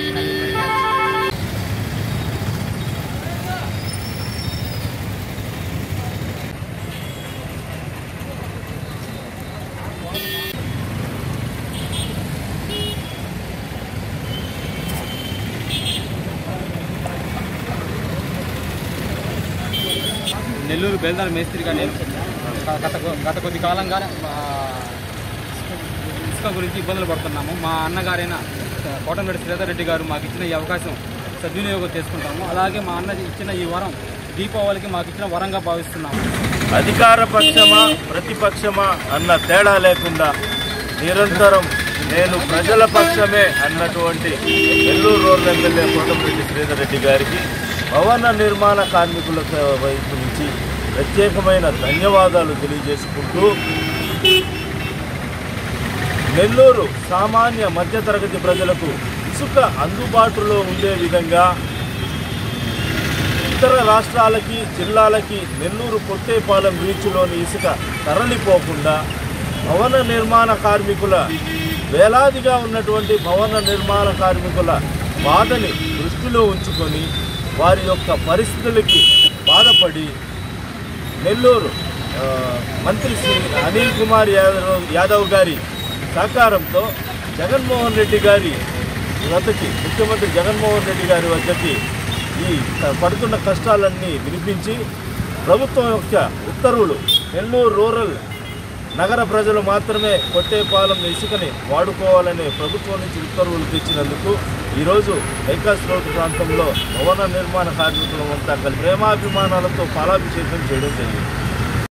నెల్లూరు బేల్దార్ మేస్త్రిగా నేను గ- గత కొ- గత కొద్ది కాలంగా ఆ, ఇసుక గురించి ఇబ్బందులు పడుతున్నాము మా అన్నగారైన కోటంరెడ్డి శ్రీధర్ రెడ్డి గారు మాకు ఇచ్చిన ఈ అవకాశం సద్వినియోగం చేసుకుంటాము అలాగే మా అన్న ఇచ్చిన ఈ వరం దీపావళికి మాకు ఇచ్చిన వరంగా భావిస్తున్నాము అధికార పక్షమా ప్రతిపక్షమా అన్న తేడా లేకుండా నిరంతరం నేను ప్రజల పక్షమే అన్నటువంటి నెల్లూరు రోడ్డు ఎమ్మెల్యే కోటమిరెడ్డి శ్రీధర్ రెడ్డి గారికి భవన నిర్మాణ కార్మికుల వైపు నుంచి ప్రత్యేకమైన ధన్యవాదాలు తెలియజేసుకుంటూ నెల్లూరు సామాన్య మధ్యతరగతి ప్రజలకు ఇసుక అందుబాటులో ఉండే విధంగా ఇతర రాష్ట్రాలకి జిల్లాలకి నెల్లూరు కొట్టేపాలెం బీచ్లోని ఇసుక తరలిపోకుండా భవన నిర్మాణ కార్మికుల వేలాదిగా ఉన్నటువంటి భవన నిర్మాణ కార్మికుల బాధని దృష్టిలో ఉంచుకొని వారి యొక్క పరిస్థితులకి బాధపడి నెల్లూరు ఆ, మంత్రి శ్రీ అనిల్ కుమార్ యాదవ్ యాదవ్ గారి సహకారంతో జగన్మోహన్ రెడ్డి గారి వద్దకి ముఖ్యమంత్రి జగన్మోహన్ రెడ్డి గారి వద్దకి ఈ క- పడుతున్న కష్టాలన్నీ వినిపించి ప్రభుత్వం యొక్క ఉత్తర్వులు నెల్లూరు రూరల్ నగర ప్రజలు మాత్రమే కొట్టేపాలెం ఇసుకని వాడుకోవాలనే ప్రభుత్వం నుంచి ఉత్తర్వులు తెచ్చినందుకు ఈరోజు ఐకాస్ రోడ్డు ప్రాంతంలో భవన నిర్మాణ కార్మికులం అంతా కలిసి ప్రేమాభిమానాలతో పాలాభిషేకం చేయడం జరిగింది